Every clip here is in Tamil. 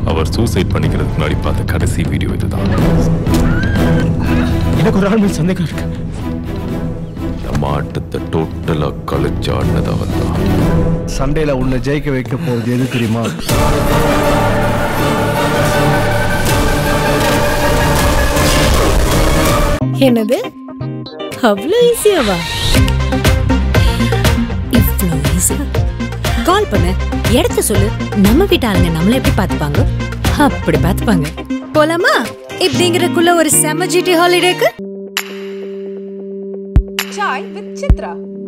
அவர் சூசைட் பண்ணிக்கிறதுக்கு முன்னாடி பார்த்த கடைசி வீடியோ இதுதான் எனக்கு ஒரு ஆள் மேல் சந்தேகம் இருக்கு நம்ம ஆட்டத்தை டோட்டலா கழிச்சு ஆடினது அவன் தான் சண்டையில உன்னை ஜெயிக்க வைக்க போகுது எது தெரியுமா என்னது அவ்வளோ ஈஸியாவா இவ்வளோ ஈஸியா கால் பண்ணு இடத்த சொல்லு நம்ம வீட்டு ஆளுங்க நம்மள எப்படி பார்த்துப்பாங்க அப்படி பார்த்துப்பாங்க போலாமா இப்படிங்கிறதுக்குள்ள ஒரு செம ஜிடி ஹாலிடேக்கு Chai with Chitra.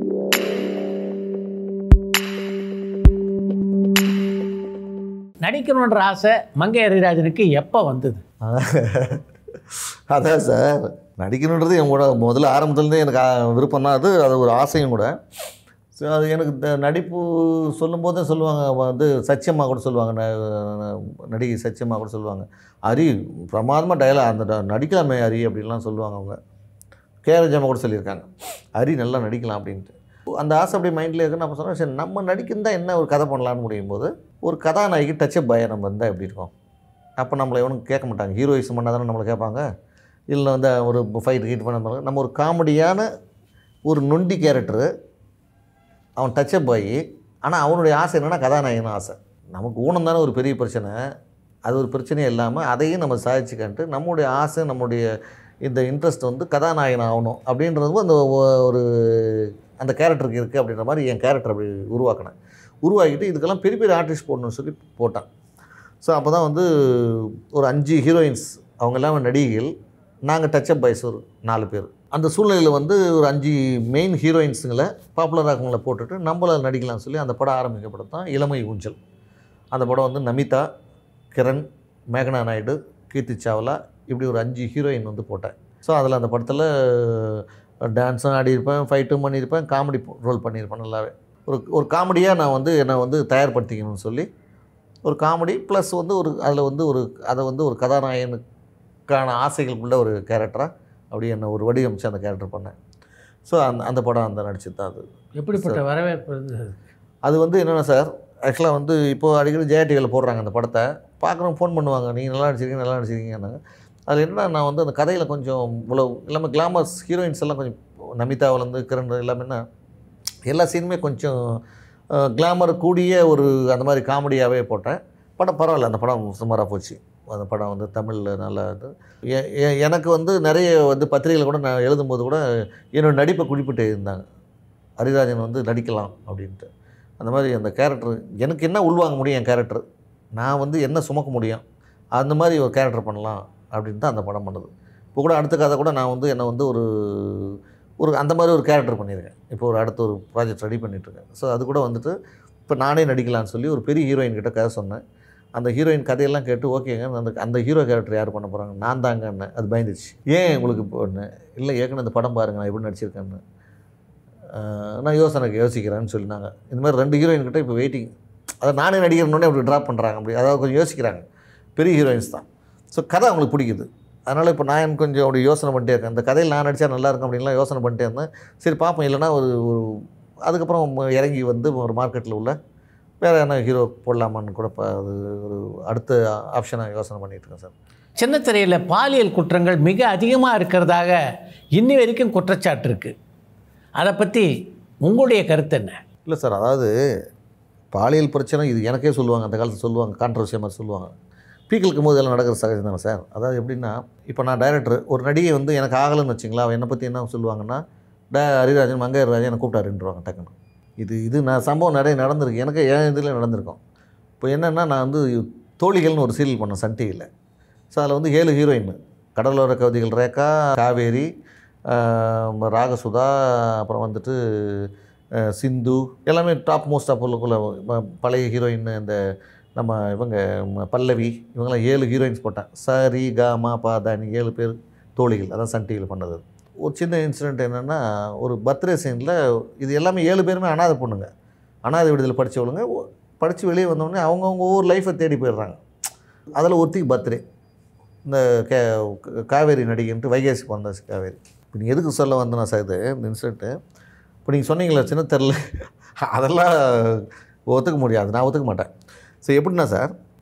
நடிக்கணுன்ற ஆசை மங்கை ஹரிராஜனுக்கு எப்போ வந்தது அதான் சார் நடிக்கணுன்றது என் கூட முதல்ல ஆரம்பத்துலேருந்தே எனக்கு ஆ- விருப்பம் தான் அது அது ஒரு ஆசையும் கூட ஸோ அது எனக்கு இந்த நடிப்பு சொல்லும்போதே சொல்லுவாங்க வந்து சச்சியம்மா கூட சொல்லுவாங்க ந- நடிகை சச்சியம்மா கூட சொல்லுவாங்க ஹரி பிரமாதமாக டயலாக் அந்த ட- நடிக்கலாமே ஹரி அப்படின்லாம் சொல்லுவாங்க அவங்க கேரஜம்மா கூட சொல்லியிருக்காங்க ஹரி நல்லா நடிக்கலாம் அப்படின்ட்டு அந்த ஆசை அப்படியே மைண்டில் இருக்குன்னு நான் சொன்னேன் சரி நம்ம நடிக்கிறதா என்ன ஒரு கதை பண்ணலான்னு முடியும் போது ஒரு கதாநாயகி டச்சப் பய நம்ம இருந்தால் எப்படி இருக்கும் அப்போ நம்மளை எவனும் கேட்க மாட்டாங்க ஹீரோயிஸ் பண்ணால் தானே நம்மளை கேட்பாங்க இல்லை வந்து ஒரு ஃபைட் கீட் பண்ண மாதிரி நம்ம ஒரு காமெடியான ஒரு நொண்டி கேரக்டரு அவன் டச்சப் ஆகி ஆனால் அவனுடைய ஆசை என்னென்னா கதாநாயகன் ஆசை நமக்கு ஊனம் தானே ஒரு பெரிய பிரச்சனை அது ஒரு பிரச்சனையே இல்லாமல் அதையும் நம்ம சாதிச்சுக்கிட்டு நம்முடைய ஆசை நம்முடைய இந்த இன்ட்ரெஸ்ட் வந்து கதாநாயகன் ஆகணும் அப்படின்றது அந்த ஒ- ஒரு அந்த கேரக்டருக்கு இருக்குது அப்படின்ற மாதிரி என் கேரக்டர் அப்படி உருவாக்கினேன் உருவாக்கிட்டு இதுக்கெல்லாம் பெரிய பெரிய ஆர்டிஸ்ட் போடணும்னு சொல்லி போட்டான் ஸோ அப்போ தான் வந்து ஒரு அஞ்சு ஹீரோயின்ஸ் அவங்க எல்லாமே நடிகைகள் நாங்கள் டச்சப் பாய்ஸ் ஒரு நாலு பேர் அந்த சூழ்நிலையில் வந்து ஒரு அஞ்சு மெயின் ஹீரோயின்ஸுங்களை பாப்புலர் ஆகவங்களை போட்டுட்டு நம்மள நடிக்கலாம்னு சொல்லி அந்த படம் ஆரம்பிக்கப்பட்டது தான் இளமை ஊஞ்சல் அந்த படம் வந்து நமிதா கிரண் மேகனா நாயுடு கீர்த்தி சாவ்லா இப்படி ஒரு அஞ்சு ஹீரோயின் வந்து போட்டேன் ஸோ அதில் அந்த படத்தில் டான்ஸும் ஆடியிருப்பேன் ஃபைட்டும் பண்ணியிருப்பேன் காமெடி ரோல் பண்ணியிருப்பேன் நல்லாவே ஒரு ஒரு காமெடியாக நான் வந்து என்னை வந்து தயார்படுத்திக்கணும்னு சொல்லி ஒரு காமெடி ப்ளஸ் வந்து ஒரு அதில் வந்து ஒரு அதை வந்து ஒரு கதாநாயகனுக்கான ஆசைகளுக்குள்ள ஒரு கேரக்டராக அப்படியே என்னை ஒரு வடிவமைச்சு அந்த கேரக்டர் பண்ணேன் ஸோ அந்த அந்த படம் அந்த நடிச்சது தான் அது எப்படிப்பட்ட வரவேற்பு இருந்தது அது வந்து என்னென்னா சார் ஆக்சுவலாக வந்து இப்போது அடிக்கடி ஜெயா டிவியில் போடுறாங்க அந்த படத்தை பார்க்குறவங்க ஃபோன் பண்ணுவாங்க நீங்கள் நல்லா நடிச்சிருக்கீங்க நல்லா நடிச்சிருக்கீங்கன்னாங்க அதில் என்ன நான் வந்து அந்த கதையில் கொஞ்சம் இவ்வளோ எல்லாமே கிளாமர்ஸ் ஹீரோயின்ஸ் எல்லாம் கொஞ்சம் நமிதாவிலேருந்து கிரண் எல்லாமே என்ன எல்லா சீனுமே கொஞ்சம் கிளாமர் கூடிய ஒரு அந்த மாதிரி காமெடியாகவே போட்டேன் படம் பரவாயில்ல அந்த படம் சுமாராக போச்சு அந்த படம் வந்து தமிழில் நல்லா இது எ- எ- எனக்கு வந்து நிறைய வந்து பத்திரிகையில் கூட நான் எழுதும்போது கூட என்னோட நடிப்பை குறிப்பிட்டு இருந்தாங்க ஹரிராஜன் வந்து நடிக்கலாம் அப்படின்ட்டு அந்த மாதிரி அந்த கேரக்டர் எனக்கு என்ன உள்வாங்க முடியும் என் கேரக்டர் நான் வந்து என்ன சுமக்க முடியும் அந்த மாதிரி ஒரு கேரக்டர் பண்ணலாம் அப்படின்னு தான் அந்த படம் பண்ணது இப்போ கூட அடுத்த கதை கூட நான் வந்து என்னை வந்து ஒரு ஒரு அந்த மாதிரி ஒரு கேரக்டர் பண்ணியிருக்கேன் இப்போ ஒரு அடுத்த ஒரு ப்ராஜெக்ட் ரெடி பண்ணிகிட்ருக்கேன் ஸோ அது கூட வந்துட்டு இப்போ நானே நடிக்கலாம்னு சொல்லி ஒரு பெரிய ஹீரோயின் கிட்ட கதை சொன்னேன் அந்த ஹீரோயின் கதையெல்லாம் கேட்டு ஓகேங்க அந்த அந்த ஹீரோ கேரக்டர் யார் பண்ண போகிறாங்க நான் தாங்கன்னு அது பயந்துச்சு ஏன் உங்களுக்கு இப்போ இல்லை ஏற்கனவே இந்த படம் பாருங்க நான் எப்படி நடிச்சிருக்கேன்னு ஆஹ் நான் யோசனைக்கு யோசிக்கிறேன்னு சொன்னாங்க இந்த மாதிரி ரெண்டு ஹீரோயின் கிட்ட இப்போ வெயிட்டிங் அதை நானே நடிக்கிறனோடனே அப்படி ட்ராப் பண்ணுறாங்க அப்படி அதாவது கொஞ்சம் யோசிக்கிறாங்க பெரிய ஹீரோயின்ஸ் தான் ஸோ கதை அவங்களுக்கு பிடிக்குது அதனால் இப்போ நான் எனக்கு கொஞ்சம் அப்படி யோசனை பண்ணிட்டே இருக்கேன் இந்த கதையில் நான் நடித்தா நல்லா இருக்கும் அப்படின்லாம் யோசனை பண்ணிட்டே இருந்தேன் சரி பார்ப்போம் இல்லைன்னா ஒரு ஒரு அதுக்கப்புறம் இறங்கி வந்து ஒரு மார்க்கெட்டில் உள்ள வேறு என்ன ஹீரோ போடலாமான்னு கூட இப்போ அது ஒரு அடுத்த ஆப்ஷனாக யோசனை பண்ணிகிட்டு இருக்கேன் சார் சின்னத்திரையில் பாலியல் குற்றங்கள் மிக அதிகமாக இருக்கிறதாக இன்னி வரைக்கும் குற்றச்சாட்டு இருக்குது அதை பற்றி உங்களுடைய கருத்து என்ன இல்லை சார் அதாவது பாலியல் பிரச்சனை இது எனக்கே சொல்லுவாங்க அந்த காலத்தில் சொல்லுவாங்க கான்ட்ரவர்சியாக மாதிரி சொல்லுவாங்க பீக்கில் இருக்கும்போது எல்லாம் நடக்கிற சகஜம் தானே சார் அதாவது எப்படின்னா இப்போ நான் டைரக்டர் ஒரு நடிகை வந்து எனக்கு ஆகலைன்னு வச்சிங்களா அவன் என்னை பற்றி என்ன சொல்லுவாங்கன்னா ட ஹரிராஜன் மங்கையர் ராஜன் என்னை கூப்பிட்டாருன்றவாங்க டக்குன்னு இது இது நான் சம்பவம் நிறைய நடந்திருக்கு எனக்கு என் இதில் நடந்திருக்கும் இப்போ என்னென்னா நான் வந்து தோழிகள்னு ஒரு சீரியல் பண்ணேன் சன் டிவியில் ஸோ அதில் வந்து ஏழு ஹீரோயின் கடலோர கவிதைகள் ரேகா காவேரி ஆஹ் ராகசுதா அப்புறம் வந்துட்டு அஹ் சிந்து எல்லாமே டாப் மோஸ்ட் ஆஃப் உள்ளக்குள்ள ம- பழைய ஹீரோயின் இந்த நம்ம இவங்க ம- பல்லவி இவங்கெல்லாம் ஏழு ஹீரோயின்ஸ் போட்டேன் சரி க மா பா தானி ஏழு பேர் தோழிகள் அதான் சன் டிவியில் பண்ணது ஒரு சின்ன இன்சிடெண்ட் என்னென்னா ஒரு பர்த்டே சீனில் இது எல்லாமே ஏழு பேருமே அனாதை பொண்ணுங்க அனாதை விடுதலை படித்தவளுங்க படித்து வெளியே வந்தோடனே அவங்கவுங்க ஒவ்வொரு லைஃப்பை தேடி போயிடுறாங்க அதில் ஒருத்திக்கு பர்த்டே இந்த கே காவேரி நடிகைன்ட்டு வைகாசி பிறந்தாச்சு காவேரி இப்போ நீ எதுக்கு சொல்ல வந்தேன்னா சார் இது இந்த இன்சிடென்ட்டு இப்போ நீங்கள் சொன்னீங்களே சின்ன தெரில அதெல்லாம் ஒத்துக்க முடியாது நான் ஒத்துக்க மாட்டேன் ஸோ எப்படின்னா சார் இப்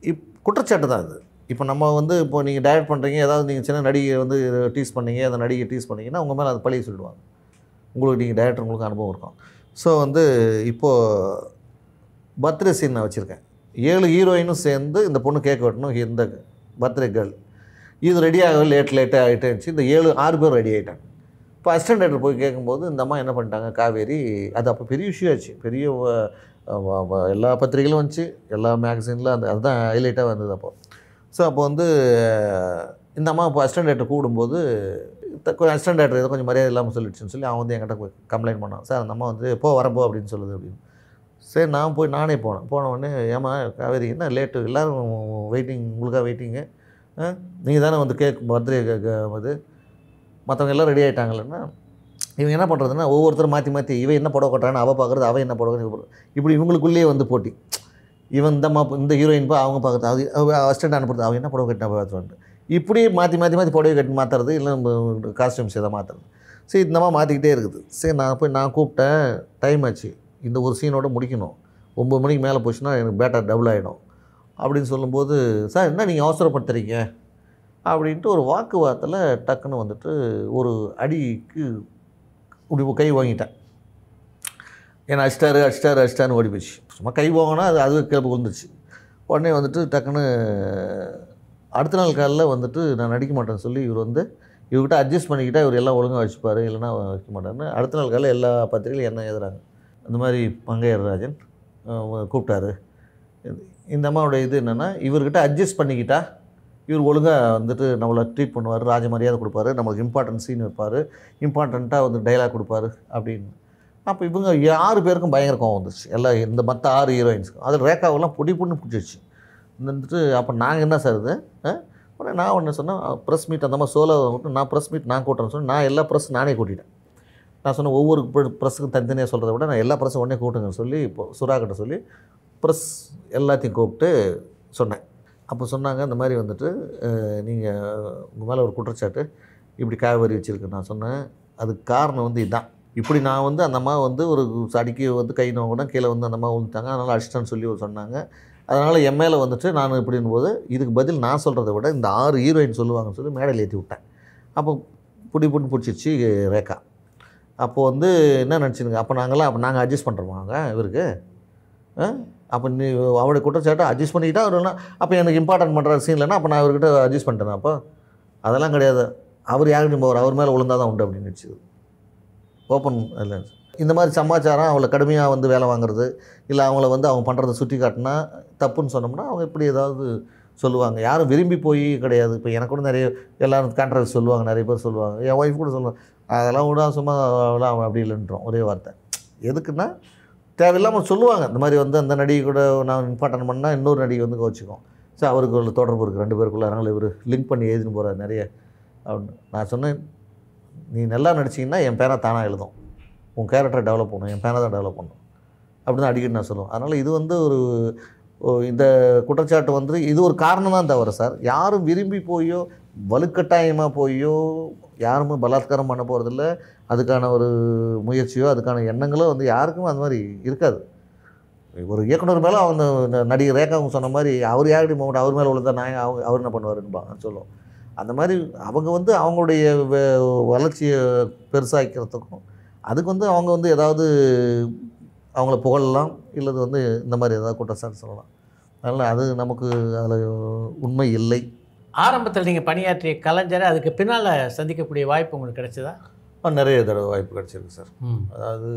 குற்றச்சாட்டு தான் அது இப்போ நம்ம வந்து இப்போ நீங்கள் டயட் பண்ணுறீங்க ஏதாவது நீங்கள் சின்ன நடிகை வந்து டீஸ் பண்ணீங்க அந்த நடிகை டீஸ் பண்ணீங்கன்னா உங்கள் மேலே அது பழிய சொல்லிடுவாங்க உங்களுக்கு நீங்கள் டயட் உங்களுக்கு அனுபவம் இருக்கும் ஸோ வந்து இப்போது பர்த்டே சீன் நான் வச்சுருக்கேன் ஏழு ஹீரோயினும் சேர்ந்து இந்த பொண்ணு கேக் வெட்டணும் இந்த பர்த்டே கேர்ள் இது ரெடி ஆக லேட் லேட்டாக ஆகிட்டே இருந்துச்சு இந்த ஏழு ஆறு பேர் ரெடி ஆகிட்டாங்க இப்போ அசிஸ்டன்ட் டேரக்டர் போய் கேட்கும்போது இந்த அம்மா என்ன பண்ணிட்டாங்க காவேரி அது அப்போ பெரிய இஷ்யூ ஆச்சு பெரிய வ- வ- வ- எல்லா பத்திரிகையிலும் வந்துச்சு எல்லா மேகசினில் அந்த அதுதான் ஹைலைட்டாக வந்தது அப்போ ஸோ அப்போ வந்து இந்த அம்மா இப்போ அசிஸ்டன்ட் டேரக்டர் கூடும்போது அசிஸ்டன்ட் டேரக்டர் ஏதோ கொஞ்சம் மரியாதை இல்லாமல் சொல்லிடுச்சுன்னு சொல்லி அவன் வந்து என்கிட்ட கம்ப்ளைண்ட் பண்ணான் சார் அந்த அம்மா வந்து போ வரப்போ அப்படின்னு சொல்லுது அப்படின்னு சரி நான் போய் நானே போனேன் போன உடனே ஏமா காவேரி என்ன லேட்டு எல்லோரும் வெயிட்டிங் உங்களுக்காக வெயிட்டிங்கு நீங்கள் தானே வந்து கேக் பர்த்டே இது மற்றவங்க எல்லாம் ரெடி ஆகிட்டாங்களேன்னா இவங்க என்ன பண்ணுறதுன்னா ஒவ்வொருத்தரும் மாற்றி மாற்றி இவன் என்ன புடவை கட்டுறான்னு அவள் பார்க்குறது அவன் என்ன புடவை இவ- இப்படி இவங்களுக்குள்ளேயே வந்து போட்டி இவன் இந்த மா இந்த ஹீரோயின் பா அவங்க பார்க்குறது அது அசிஸ்டன்ட் அனுப்புறது அவன் என்ன புடவை கட்டினா பார்த்துட்டு இப்படி மாற்றி மாற்றி மாற்றி புடவை கட்டி மாற்றுறது இல்லை காஸ்டியூம்ஸ் எதை மாற்றுறது சரி இந்த மாதிரி மாற்றிக்கிட்டே இருக்குது சரி நான் போய் நான் கூப்பிட்டேன் டைம் ஆச்சு இந்த ஒரு சீனோட முடிக்கணும் ஒம்பது மணிக்கு மேலே போச்சுன்னா எனக்கு பேட்டர் டபுள் ஆகிடும் அப்படின்னு சொல்லும்போது சார் என்ன நீங்கள் அவசரப்படுத்துறீங்க அப்படின்ட்டு ஒரு வாக்குவாதத்தில் டக்குன்னு வந்துட்டு ஒரு அடிக்கு இப்படி கை வாங்கிட்டேன் ஏன்னா அடிச்சிட்டாரு அடிச்சிட்டாரு அடிச்சிட்டாருன்னு ஓடி போச்சு சும்மா கை வாங்கினா அது அது கிளப்பு விழுந்துருச்சு உடனே வந்துட்டு டக்குன்னு அடுத்த நாள் காலையில் வந்துட்டு நான் நடிக்க மாட்டேன்னு சொல்லி இவர் வந்து இவர்கிட்ட அட்ஜஸ்ட் பண்ணிக்கிட்டா இவர் எல்லாம் ஒழுங்காக வச்சுப்பார் இல்லைன்னா வைக்க மாட்டாருன்னு அடுத்த நாள் காலையில் எல்லா பத்திரிகையிலும் என்ன எழுதுறாங்க இந்த மாதிரி மங்கையர் ராஜன் அஹ், கூப்பிட்டாரு இந்த அம்மாவோட இது என்னென்னா இவர்கிட்ட அட்ஜஸ்ட் பண்ணிக்கிட்டா இவர் ஒழுங்காக வந்துட்டு நம்மளை ட்ரீட் பண்ணுவார் ராஜ மரியாதை கொடுப்பாரு நம்மளுக்கு இம்பார்ட்டன்ட் சீன் வைப்பார் இம்பார்ட்டண்ட்டாக வந்து டைலாக் கொடுப்பாரு அப்படின்னு அப்போ இவங்க ஆறு பேருக்கும் பயங்கர கோவம் வந்துச்சு எல்லாம் இந்த மற்ற ஆறு ஹீரோயின்ஸ்க்கும் அதில் ரேகாவெல்லாம் பொடி பொண்ணு பிடிச்சிருச்சு வந்துட்டு அப்போ நாங்கள் என்ன சார் இது ஆ? உடனே நான் ஒன்று சொன்னேன் ப்ரெஸ் மீட் அந்த மாதிரி சோலோ விட்டு நான் ப்ரெஸ் மீட் நான் கூட்டுறேன்னு சொல்லி நான் எல்லா ப்ரெஸ் நானே கூட்டிட்டேன் நான் சொன்னேன் ஒவ்வொரு ப்ரெஸ்ஸுக்கும் தனித்தனியாக சொல்கிறத விட நான் எல்லா ப்ரெஸ்ஸும் உடனே கூட்டுங்கன்னு சொல்லி இப்போ சுறா கிட்ட சொல்லி ப்ரெஸ் எல்லாத்தையும் கூப்பிட்டு சொன்னேன் அப்போ சொன்னாங்க இந்த மாதிரி வந்துட்டு நீங்கள் உங்கள் மேலே ஒரு குற்றச்சாட்டு இப்படி காவேரி வச்சுருக்கு நான் சொன்னேன் அதுக்கு காரணம் வந்து இதுதான் இப்படி நான் வந்து அந்த அம்மா வந்து ஒரு அடிக்கி வந்து கை நோக்கினா கீழே வந்து அந்த அம்மா விழுந்துட்டாங்க அதனால் அடிச்சிட்டேன்னு சொல்லி சொன்னாங்க அதனால் என் மேலே வந்துட்டு நான் இப்படின்னு போது இதுக்கு பதில் நான் சொல்கிறத விட இந்த ஆறு ஹீரோயின் சொல்லுவாங்கன்னு சொல்லி மேடையில் ஏற்றி விட்டேன் அப்போ புடி புடி பிடிச்சிருச்சு ரேகா அப்போது வந்து என்ன நினச்சிருங்க அப்போ நாங்களாம் அப்போ நாங்கள் அட்ஜஸ்ட் பண்ணுறோமாங்க இவருக்கு ஆ? அப்போ நீ அவருடைய குற்றச்சாட்டை அட்ஜஸ்ட் பண்ணிக்கிட்டா அவர் அப்போ எனக்கு இம்பார்ட்டன்ட் பண்ணுற சீன் இல்லைன்னா அப்போ நான் அவர்கிட்ட அட்ஜஸ்ட் பண்ணிட்டேன் அப்போ அதெல்லாம் கிடையாது அவர் யாருக்கும் போவார் அவர் மேலே விழுந்தால் தான் உண்டு அப்படின்னு நினச்சிது ஓப்பன் இல்லை இந்த மாதிரி சமாச்சாரம் அவளை கடுமையாக வந்து வேலை வாங்குறது இல்லை அவங்கள வந்து அவங்க பண்ணுறத சுட்டி காட்டினா தப்புன்னு சொன்னோம்னா அவங்க இப்படி ஏதாவது சொல்லுவாங்க யாரும் விரும்பி போய் கிடையாது இப்போ எனக்கு கூட நிறைய எல்லாரும் கான்ட்ராக்ட் சொல்லுவாங்க நிறைய பேர் சொல்லுவாங்க என் ஒய்ஃப் கூட சொல்லுவாங்க அதெல்லாம் விட சும்மா அவளாம் அவன் அப்படி இல்லைன்றோம் ஒரே வார்த்தை எதுக்குன்னா தேவையில்லாமல் சொல்லுவாங்க இந்த மாதிரி வந்து அந்த நடிகை கூட நான் இம்பார்ட்டன் பண்ணால் இன்னொரு நடிகை வந்து கோச்சிக்கும் ஸோ அவருக்கு ஒரு தொடர்பு இருக்குது ரெண்டு பேருக்குள்ள அதனால் இவர் லிங்க் பண்ணி எழுதின்னு போகிறார் நிறைய அப்படின்னு நான் சொன்னேன் நீ நல்லா நடிச்சிங்கன்னா என் பேரை தானாக எழுதும் உன் கேரக்டரை டெவலப் பண்ணணும் என் பேரை தான் டெவலப் பண்ணணும் அப்படி தான் அடிக்கடி நான் சொல்லுவேன் அதனால் இது வந்து ஒரு ஓ, இந்த குற்றச்சாட்டு வந்து இது ஒரு காரணம் தான் தவிர சார் யாரும் விரும்பி போயோ வலுக்கட்டாயமாக போயோ யாருமே பலாத்காரம் பண்ண போகிறதில்ல அதுக்கான ஒரு முயற்சியோ அதுக்கான எண்ணங்களோ வந்து யாருக்கும் அந்த மாதிரி இருக்காது ஒரு இயக்குனர் மேலே அவங்க ந- நடிகர் ரேகாவும் சொன்ன மாதிரி அவர் யாருடைய மௌண்ட் அவர் மேலே உள்ளதா நான் அவங்க அவர் என்ன பண்ணுவாருன்னு சொல்லுவோம் அந்த மாதிரி அவங்க வந்து அவங்களுடைய வெ- வளர்ச்சியை பெருசாக்கிறதுக்கும் அதுக்கு வந்து அவங்க வந்து ஏதாவது அவங்கள புகழலாம் இல்லது வந்து இந்த மாதிரி ஏதாவது குற்றச்சாட்டு சொல்லலாம் அதனால் அது நமக்கு அதில் உண்மை இல்லை ஆரம்பத்தில் நீங்கள் பணியாற்றிய கலைஞரை அதுக்கு பின்னால் சந்திக்கக்கூடிய வாய்ப்பு உங்களுக்கு கிடைச்சதா ஆ, நிறைய தடவை வாய்ப்பு கிடச்சிருக்கு சார் ம் அதாவது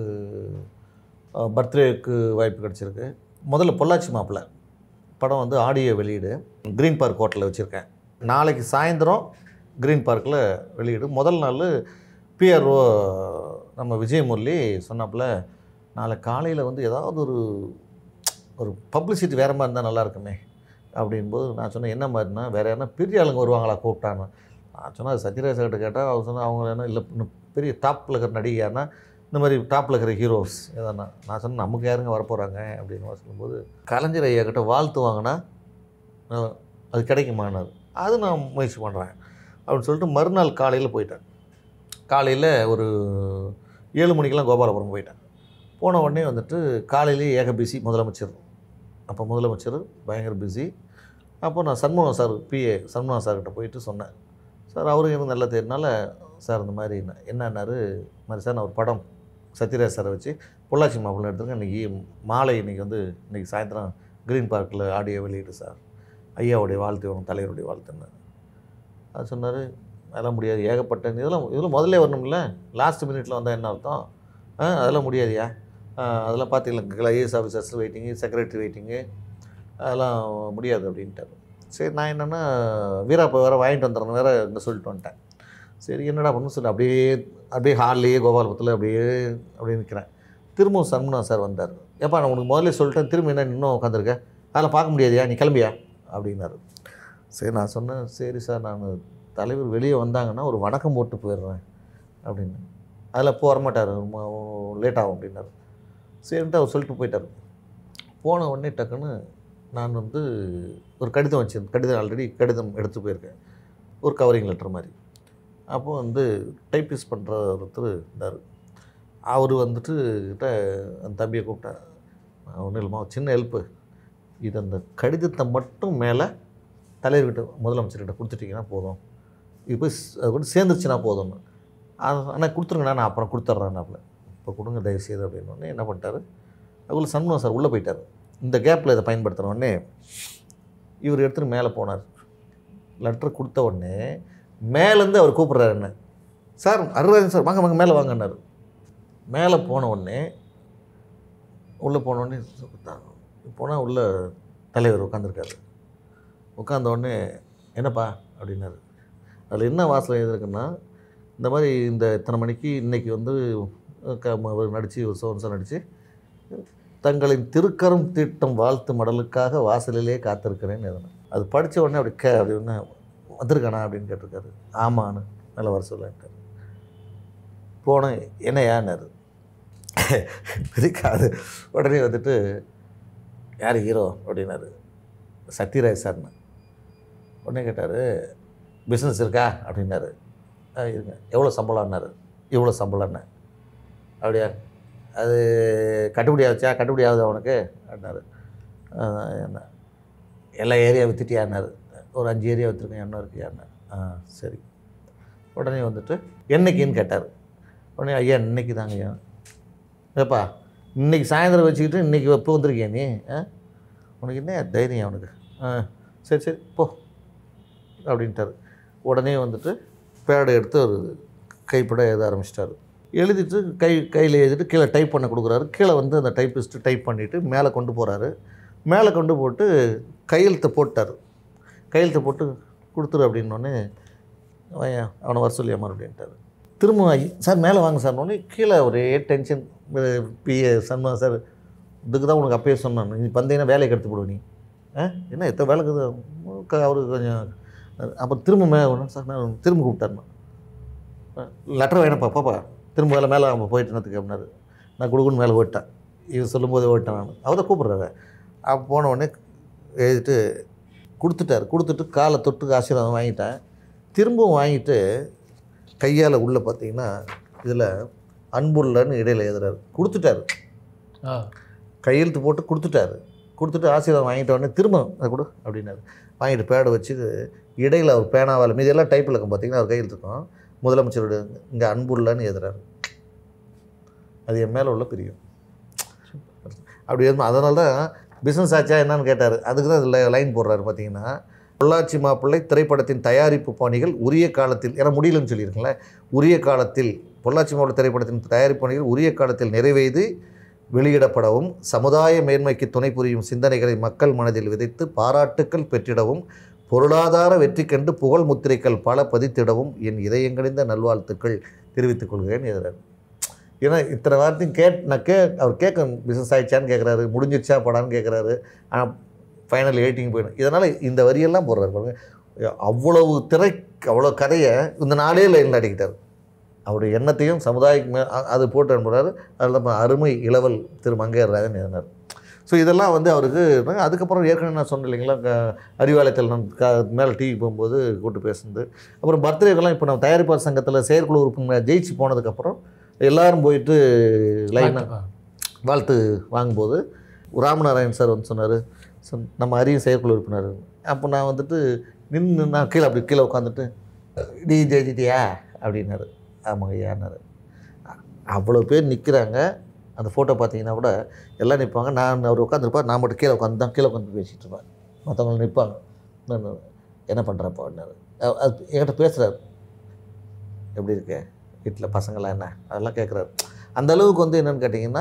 பர்த்டேக்கு வாய்ப்பு கிடச்சிருக்கு முதல்ல பொள்ளாச்சி மாப்பிள்ளை படம் வந்து ஆடியோ வெளியீடு க்ரீன் பார்க் ஹோட்டலில் வச்சுருக்கேன் நாளைக்கு சாயந்தரம் க்ரீன் பார்க்கில் வெளியீடு முதல் நாள் பிஆர்ஓ நம்ம விஜயமுரளி சொன்னாப்புல நாளை காலையில் வந்து ஏதாவது ஒரு ஒரு பப்ளிசிட்டி வேறு மாதிரி இருந்தால் நல்லா இருக்குமே அப்படின்போது நான் சொன்னேன் என்ன மாதிரினா வேறு யாருன்னா பெரிய ஆளுங்க வருவாங்களா கூப்பிட்டான்னு நான் சொன்னேன் அது சத்யராஜ் கிட்ட கேட்டால் அவர் சொன்னால் அவங்க என்ன இல்லை இன்னும் பெரிய டாப்பில் இருக்கிற நடிகை யாருன்னா இந்த மாதிரி டாப்பில் இருக்கிற ஹீரோஸ் எதனா நான் சொன்னேன் நமக்கு யாருங்க வரப்போகிறாங்க அப்படின்னு சொல்லும்போது கலைஞர் ஐயா கிட்ட வாழ்த்து வாங்கினா அஹ், அது கிடைக்குமானார் அது நான் முயற்சி பண்ணுறேன் அப்படின்னு சொல்லிட்டு மறுநாள் காலையில் போயிட்டேன் காலையில் ஒரு ஏழு மணிக்கெல்லாம் கோபாலபுரம் போயிட்டேன் போன உடனே வந்துட்டு காலையிலேயே ஏக பிஸி முதலமைச்சர் அப்போ முதலமைச்சர் பயங்கர பிஸி அப்போ நான் சண்முகம் சார் பிஏ சண்முகம் சார்கிட்ட போயிட்டு சொன்னேன் சார் அவரும் எனக்கு நல்லா தெரியுனால சார் இந்த மாதிரி என்ன- என்னன்னாரு இந்த மாதிரி சார் நான் ஒரு படம் சத்யராஜ் சாரை வச்சு பொள்ளாச்சி மாப்பிள்ளை எடுத்துருக்கேன் இன்றைக்கி மாலை இன்றைக்கி வந்து இன்றைக்கி சாயந்தரம் க்ரீன் பார்க்கில் ஆடியோ வெளியிடு சார் ஐயாவுடைய வாழ்த்து வேணும் தலைவருடைய வாழ்த்துன்னு அது சொன்னார் அதெல்லாம் முடியாது ஏகப்பட்ட இதெல்லாம் இதெல்லாம் முதல்ல வரணும்ல லாஸ்ட் மினிட்ல வந்தால் என்ன அர்த்தம் ஆ அதெல்லாம் முடியாதுயா ஆ, அதெல்லாம் பார்த்தீங்களா IAS officers waiting secretary waiting அதெல்லாம் முடியாது அப்படின்ட்டாரு சரி நான் என்னென்னா வீராப்பா வேறு வாங்கிட்டு வந்துடுறேன் வேறு இங்கே சொல்லிட்டு வந்துட்டேன் சரி என்னடா பண்ணு சொல்லி அப்படியே அப்படியே ஹால்லேயே கோபாலபுரத்தில் அப்படியே அப்படியே நிற்கிறேன் திரும்பவும் சண்முனா சார் வந்தார் ஏப்பா நான் உனக்கு முதல்ல சொல்லிட்டேன் திரும்ப என்ன இன்னும் உட்காந்துருக்க அதெல்லாம் பார்க்க முடியாதியா நீ கிளம்பியா அப்படின்னாரு சரி நான் சொன்னேன் சரி சார் நான் தலைவர் வெளியே வந்தாங்கன்னா ஒரு வணக்கம் போட்டு போயிடுறேன் அப்படின்னு அதில் போக வரமாட்டார் லேட் ஆகும் அப்படின்னாரு சரின்ட்டு அவர் சொல்லிட்டு போயிட்டார் போன உடனே டக்குன்னு நான் வந்து ஒரு கடிதம் வச்சிருந்தேன் கடிதம் ஆல்ரெடி கடிதம் எடுத்து போயிருக்கேன் ஒரு கவரிங் லெட்டர் மாதிரி அப்போ வந்து டைப்பிஸ் பண்ணுற ஒருத்தர் இருந்தார் அவர் வந்துட்டு கிட்ட அந்த தம்பியை கூப்பிட்டேன் ஒன்றும் இல்லைம்மா ஒரு சின்ன ஹெல்ப்பு இது அந்த கடிதத்தை மட்டும் மேலே தலைவர்கிட்ட முதலமைச்சர்கிட்ட கொடுத்துட்டிங்கன்னா போதும் இது போய் ஸ்- அது கூட சேர்ந்துருச்சுன்னா போதும்னு ஆனால் கொடுத்துருங்கண்ணா நான் அப்புறம் கொடுத்துட்றேன்னாப்புல இப்போ கொடுங்க தயவுசெய்து அப்படின்னு உடனே என்ன பண்ணிட்டாரு அதுக்குள்ள சண்முகம் சார் உள்ளே போயிட்டார் இந்த கேப்பில் இதை பயன்படுத்தின உடனே இவர் எடுத்துகிட்டு மேலே போனார் லெட்டர் கொடுத்த உடனே மேலேருந்து அவர் கூப்பிட்றாரு என்ன சார் அருராஜன் சார் வாங்க வாங்க மேலே வாங்கன்னாரு மேலே போன உடனே உள்ளே போன உடனே போனால் உள்ள தலைவர் உட்காந்துருக்காரு உட்காந்த உடனே என்னப்பா அப்படின்னாரு அதில் என்ன வாசல் எழுதிருக்குன்னா இந்த மாதிரி இந்த இத்தனை மணிக்கு இன்றைக்கி வந்து நடித்து ஒரு சோன்சம் நடித்து தங்களின் திருக்கரம் தீட்டம் வாழ்த்து மடலுக்காக வாசலிலே காத்திருக்கிறேன்னு எழுதினேன் அது படித்த உடனே அப்படி கே அப்படின்னு வந்திருக்கானா அப்படின்னு கேட்டிருக்காரு ஆமான்னு நல்ல வர சொல்லிட்டார் போனேன் என்ன ஏன்னாரு பிரிக்காது உடனே வந்துட்டு யார் ஹீரோ அப்படின்னாரு சத்யராஜ் சார்னு உடனே கேட்டார் பிஸ்னஸ் இருக்கா அப்படின்னாரு "ஆ, இருங்க எவ்வளோ சம்பளம்னாரு இவ்வளோ சம்பளம்னு அப்படியா அது கட்டுப்படி ஆச்சா கட்டுப்படி ஆகுது அவனுக்கு அப்படின்னாரு "ஆ, என்ன எல்லா ஏரியா வித்துட்டியான்னாரு ஒரு அஞ்சு ஏரியா விற்றுருக்கேன் என்ன இருக்கியான்னு ஆ சரி உடனே வந்துட்டு என்னைக்குன்னு கேட்டார் உடனே ஐயா இன்னைக்கு தாங்க ஐயா ஏப்பா இன்னைக்கு சாயந்தரம் வச்சுக்கிட்டு இன்னைக்கு எப்போ வந்திருக்கியா நீ ஆ உனக்கு என்ன தைரியம் அவனுக்கு ஆ சரி சரி போ அப்படின்ட்டார் உடனே வந்துட்டு பேடை எடுத்து ஒரு கைப்பட எழுத ஆரம்பிச்சிட்டாரு எழுதிட்டு கை கையில் எழுதிட்டு கீழே டைப் பண்ண கொடுக்குறாரு கீழே வந்து அந்த டைப்பிஸ்ட்டு டைப் பண்ணிவிட்டு மேலே கொண்டு போகிறாரு மேலே கொண்டு போட்டு கையெழுத்தை போட்டார் கையெழுத்தை போட்டு கொடுத்துரு அப்படின்னோடனே "வாயா, அவனை வர சொல்லியா மறுபடின்ட்டார் திரும்ப ஐ- சார் மேலே வாங்க சார் உடனே கீழே ஒரே டென்ஷன் பிஏ சன்மா சார் இதுக்கு தான் உனக்கு அப்பயே சொன்னான் நீ வந்தீங்கன்னா வேலையை கெடுத்து போடுவ நீ ஆ என்ன எத்தனை வேலைக்கு அவருக்கு கொஞ்சம் அப்புறம் திரும்ப மே சார் மேலே திரும்ப கூப்பிட்டாருண்ணா லெட்டர் வேணப்பா பாப்பா திரும்ப வேலை மேலே அவன் போயிட்டு என்னத்துக்கு அப்படின்னாரு நான் குடுக்குன்னு மேலே ஓட்டேன் இவர் சொல்லும்போது ஓட்டேன் நான் அவர் தான் கூப்பிட்றாரு அப்போ போன உடனே எழுதிட்டு கொடுத்துட்டார் கொடுத்துட்டு காலை தொட்டு ஆசீர்வாதம் வாங்கிட்டேன் திரும்பவும் வாங்கிட்டு கையால் உள்ளே பார்த்தீங்கன்னா இதில் அன்புள்ளன்னு இடையில எழுதுறாரு கொடுத்துட்டாரு ஆ கையெழுத்து போட்டு கொடுத்துட்டாரு கொடுத்துட்டு ஆசீர்வாதம் வாங்கிட்ட உடனே திரும்ப அதை கொடு அப்படின்னாரு வாங்கிட்டு பேடை வச்சு இடையில் அவர் பேனாவால் மீதி எல்லாம் டைப்பில் இருக்கும் பார்த்தீங்கன்னா அவர் கையெழுத்து இருக்கும் முதலமைச்சருடைய இங்கே அன்புள்ளன்னு எழுதுறாரு அது என் மேலே உள்ள பிரியம் அப்படி இருக்கும் அதனால தான் பிஸ்னஸ் ஆச்சா என்னன்னு கேட்டார் அதுக்கு தான் இதில் லைன் போடுறாரு பார்த்தீங்கன்னா பொள்ளாச்சி மாப்பிள்ளை திரைப்படத்தின் தயாரிப்பு பணிகள் உரிய காலத்தில் ஏன்னா முடியலன்னு சொல்லியிருக்கேன்ல உரிய காலத்தில் பொள்ளாச்சி மாப்பிள்ளை திரைப்படத்தின் தயாரிப்பு பணிகள் உரிய காலத்தில் நிறைவேறி வெளியிடப்படவும் சமுதாய மேன்மைக்கு துணை புரியும் சிந்தனைகளை மக்கள் மனதில் விதைத்து பாராட்டுக்கள் பெற்றிடவும் பொருளாதார வெற்றி கண்டு புகழ் முத்திரைகள் பல பதித்திடவும் என் இதயங்கணிந்த நல்வாழ்த்துக்கள் தெரிவித்துக் கொள்கிறேன் எழுதுறாரு ஏன்னா இத்தனை வார்த்தையும் கேட் நான் கே அவர் கேட்க பிஸ்னஸ் ஆயிடுச்சான்னு கேட்குறாரு முடிஞ்சிருச்சா படான்னு கேட்குறாரு ஆனால் ஃபைனல் எயிட்டிங் போயிடும் இதனால் இந்த வரியெல்லாம் போடுறாரு பாருங்க அவ்வளவு திரை அவ்வளோ கதையை இந்த நாளே லைனில் அடிக்கிட்டார் அவருடைய எண்ணத்தையும் சமுதாயக்கு மே அ- அது போட்டு அனுப்புகிறாரு அதில் நம்ம அருமை இளவல் திரு மங்கையராஜன் எழுதினார் ஸோ இதெல்லாம் வந்து அவருக்கு அதுக்கப்புறம் ஏற்கனவே நான் சொன்னேன் இல்லைங்களா க- அறிவாலயத்தில் நான் க மேலே டிவி போகும்போது கூப்பிட்டு பேசுனது அப்புறம் பர்த்டேக்கெல்லாம் இப்போ நம்ம தயாரிப்பாளர் சங்கத்தில் செயற்குழு உறுப்பினர் ஜெயிச்சு போனதுக்கப்புறம் எல்லாரும் போயிட்டு லைனாக வாழ்த்து வாங்கும்போது ராமநாராயண் சார் வந்து சொன்னார் நம்ம அரியும் செயற்குழு உறுப்பினர் அப்போ நான் வந்துட்டு நின்று நான் கீழே அப்படி கீழே உட்காந்துட்டு நீ ஜெயிச்சிட்டியா அப்படின்னாரு ஆமாங்க ஐயான்னாரு அவ்வளோ பேர் நிற்கிறாங்க அந்த ஃபோட்டோ பார்த்தீங்கன்னா கூட எல்லாம் நிற்பாங்க நான் அவர் உட்காந்துருப்பார் நான் மட்டும் கீழே உட்காந்து தான் கீழே உட்காந்து பேசிகிட்டு இருப்பேன் மற்றவங்க நிற்பாங்க நான் என்ன பண்ணுறப்போ அப்படின்னாரு அ- அது என்கிட்ட பேசுகிறாரு எப்படி இருக்கு வீட்டில் பசங்களாம் என்ன அதெல்லாம் கேட்குறாரு அந்த அளவுக்கு வந்து என்னென்னு கேட்டிங்கன்னா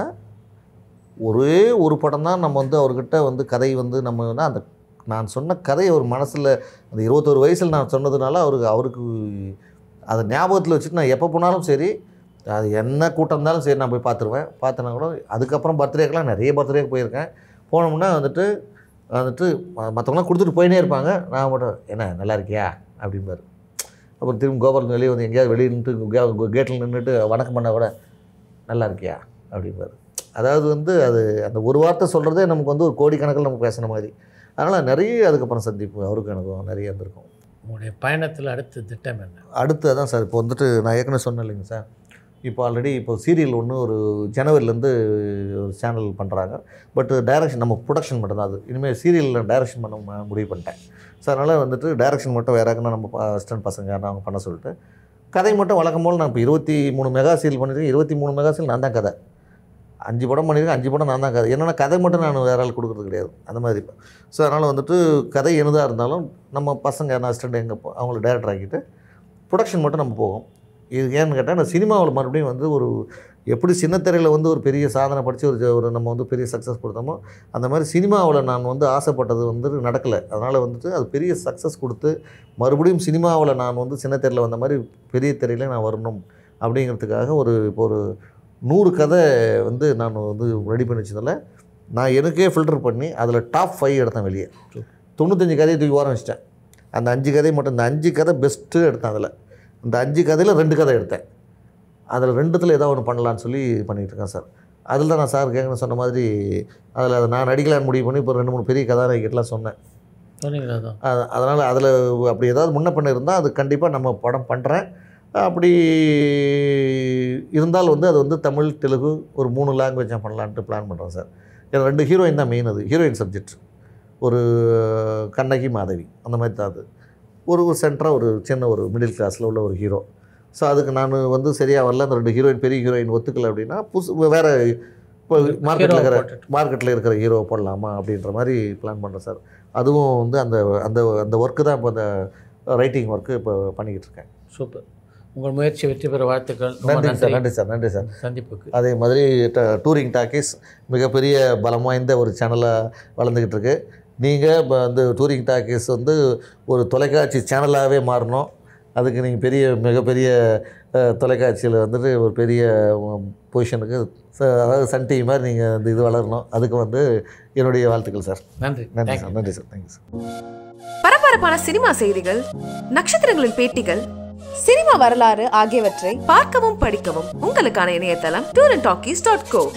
ஒரே ஒரு படம் தான் நம்ம வந்து அவர்கிட்ட வந்து கதை வந்து நம்ம அந்த நான் சொன்ன கதை அவர் மனசில் அந்த இருபத்தோரு வயசில் நான் சொன்னதுனால அவருக்கு அவருக்கு அதை ஞாபகத்தில் வச்சுட்டு நான் எப்போ போனாலும் சரி அது என்ன கூட்டம் இருந்தாலும் சரி நான் போய் பார்த்துருவேன் பார்த்தேன்னா கூட அதுக்கப்புறம் பர்த்டேக்கெலாம் நிறைய பர்த்டேக்கு போயிருக்கேன் போனோம்னா வந்துட்டு வந்துட்டு ம- மற்றவங்களாம் கொடுத்துட்டு போயினே இருப்பாங்க நான் மட்டும் என்ன நல்லா இருக்கியா அப்படிம்பாரு அப்புறம் திரும்ப கோபாலன் வெளியே வந்து எங்கேயாவது வெளியே நின்றுட்டு கேட்டில் நின்றுட்டு வணக்கம் பண்ணால் கூட நல்லா இருக்கியா அப்படிம்பாரு அதாவது வந்து அது அந்த ஒரு வார்த்தை சொல்கிறதே நமக்கு வந்து ஒரு கோடிக்கணக்கில் நம்ம பேசுன மாதிரி அதனால் நிறைய அதுக்கப்புறம் சந்திப்பு அவருக்கும் எனக்கும் நிறைய இருந்திருக்கும் உங்களுடைய பயணத்தில் அடுத்த திட்டம் என்ன அடுத்து அதான் சார் இப்போ வந்துட்டு நான் ஏற்கனவே சொன்னேன் இல்லைங்க சார் இப்போ ஆல்ரெடி இப்போ சீரியல் ஒன்று ஒரு ஜனவரிலேருந்து ஒரு சேனல் பண்ணுறாங்க பட் டைரக்ஷன் நம்ம ப்ரொடக்ஷன் மட்டும் தான் அது இனிமேல் சீரியலில் டைரக்ஷன் பண்ண ம- முடிவு பண்ணிட்டேன் ஸோ அதனால் வந்துட்டு டைரக்ஷன் மட்டும் வேறு யாருக்குன்னா நம்ம அசிஸ்டன்ட் பசங்க யாரும் அவங்க பண்ண சொல்லிட்டு கதை மட்டும் வழக்கம் போல் நான் இப்போ இருபத்தி மூணு மெகா சீரியல் பண்ணியிருக்கேன் இருபத்தி மூணு மெகா சீரியல் நான் தான் கதை அஞ்சு படம் பண்ணியிருக்கேன் அஞ்சு படம் நான் தான் கதை என்னென்னா கதை மட்டும் நான் வேற ஆள் கொடுக்குறது கிடையாது அந்த மாதிரி ஸோ அதனால் வந்துட்டு கதை என்னதாக இருந்தாலும் நம்ம பசங்க என்ன அசிஸ்டண்ட் எங்கே அவங்கள டேரக்டர் ஆக்கிட்டு ப்ரொடக்ஷன் மட்டும் நம்ம போகும் இது ஏன்னு கேட்டால் நான் சினிமாவில் மறுபடியும் வந்து ஒரு எப்படி சின்னத்திரையில் வந்து ஒரு பெரிய சாதனை படித்து ஒரு ஜ- ஒரு நம்ம வந்து பெரிய சக்ஸஸ் கொடுத்தோமோ அந்த மாதிரி சினிமாவில் நான் வந்து ஆசைப்பட்டது வந்து நடக்கலை அதனால் வந்துட்டு அது பெரிய சக்ஸஸ் கொடுத்து மறுபடியும் சினிமாவில் நான் வந்து சின்னத்திரையில் வந்த மாதிரி பெரிய திரையில் நான் வரணும் அப்படிங்கிறதுக்காக ஒரு இப்போ ஒரு நூறு கதை வந்து நான் வந்து ரெடி பண்ணி வச்சதில் நான் எனக்கே ஃபில்டர் பண்ணி அதில் டாப் ஃபைவ் எடுத்தேன் வெளியே தொண்ணூத்தஞ்சு கதையை தூக்கி ஓரம் வச்சிட்டேன் அந்த அஞ்சு கதை மட்டும் இந்த அஞ்சு கதை பெஸ்ட்டு எடுத்தேன் அதில் இந்த அஞ்சு கதையில் ரெண்டு கதை எடுத்தேன் அதில் ரெண்டுத்தில் ஏதோ ஒன்று பண்ணலான்னு சொல்லி பண்ணிகிட்டு இருக்கேன் சார் அதில் தான் நான் சார் கேட்கணும் சொன்ன மாதிரி அதில் அதை நான் நடிக்கலான்னு முடிவு பண்ணி இப்போ ரெண்டு மூணு பெரிய கதாநாயகிட்டலாம் சொன்னேன் சொன்னீங்களா அதுவும் அதனால் அதில் அப்படி ஏதாவது முன்ன பண்ண இருந்தால் அது கண்டிப்பாக நம்ம படம் பண்ணுறேன் அப்படி இருந்தால் வந்து அது வந்து தமிழ் தெலுங்கு ஒரு மூணு லாங்குவேஜ் நான் பண்ணலான்ட்டு பிளான் பண்ணுறேன் சார் ஏன்னா ரெண்டு ஹீரோயின் தான் மெயின் அது ஹீரோயின் சப்ஜெக்ட் ஒரு கண்ணகி மாதவி அந்த மாதிரி தான் அது ஒரு ஒரு சென்டராக ஒரு சின்ன ஒரு மிடில் கிளாஸில் உள்ள ஒரு ஹீரோ ஸோ அதுக்கு நான் வந்து சரியாக வரல அந்த ரெண்டு ஹீரோயின் பெரிய ஹீரோயின் ஒத்துக்கல அப்படின்னா புதுசு வேறு இப்போ மார்க்கெட்டில் இருக்கிற போட்டுட்டு. மார்க்கெட்டில் இருக்கிற ஹீரோ போடலாமா அப்படின்ற மாதிரி பிளான் பண்ணுறேன் சார் அதுவும் வந்து அந்த அந்த அந்த ஒர்க்கு தான் இப்போ அந்த ரைட்டிங் ஒர்க்கு இப்போ பண்ணிக்கிட்டு இருக்கேன் சூப்பர் உங்கள் முயற்சி வெற்றி பெற வாழ்த்துக்கள் ரொம்ப நன்றி சார் நன்றி நன்றி சார் நன்றி சார் சந்திப்புக்கு அதே மாதிரி ட- டூரிங் டாக்கீஸ் மிகப்பெரிய பலம் வாய்ந்த ஒரு சேனலாக வளர்ந்துக்கிட்டு இருக்கு நீங்கள் இப்போ வந்து டூரிங் டாக்கீஸ் வந்து ஒரு தொலைக்காட்சி சேனலாகவே மாறணும் அதுக்கு நீங்கள் பெரிய மிகப்பெரிய அஹ், தொலைக்காட்சியில் வந்துட்டு ஒரு பெரிய பொசிஷனுக்கு அதாவது சன் டிவி மாதிரி நீங்கள் இந்த இது வளரணும் அதுக்கு வந்து என்னுடைய வாழ்த்துக்கள் சார் நன்றி நன்றி Thank you. சார் நன்றி சார் தேங்க்யூ சார் பரபரப்பான சினிமா செய்திகள் நட்சத்திரங்களின் பேட்டிகள் சினிமா வரலாறு ஆகியவற்றை பார்க்கவும் படிக்கவும் உங்களுக்கான இணையதளம் tour and talkies dot go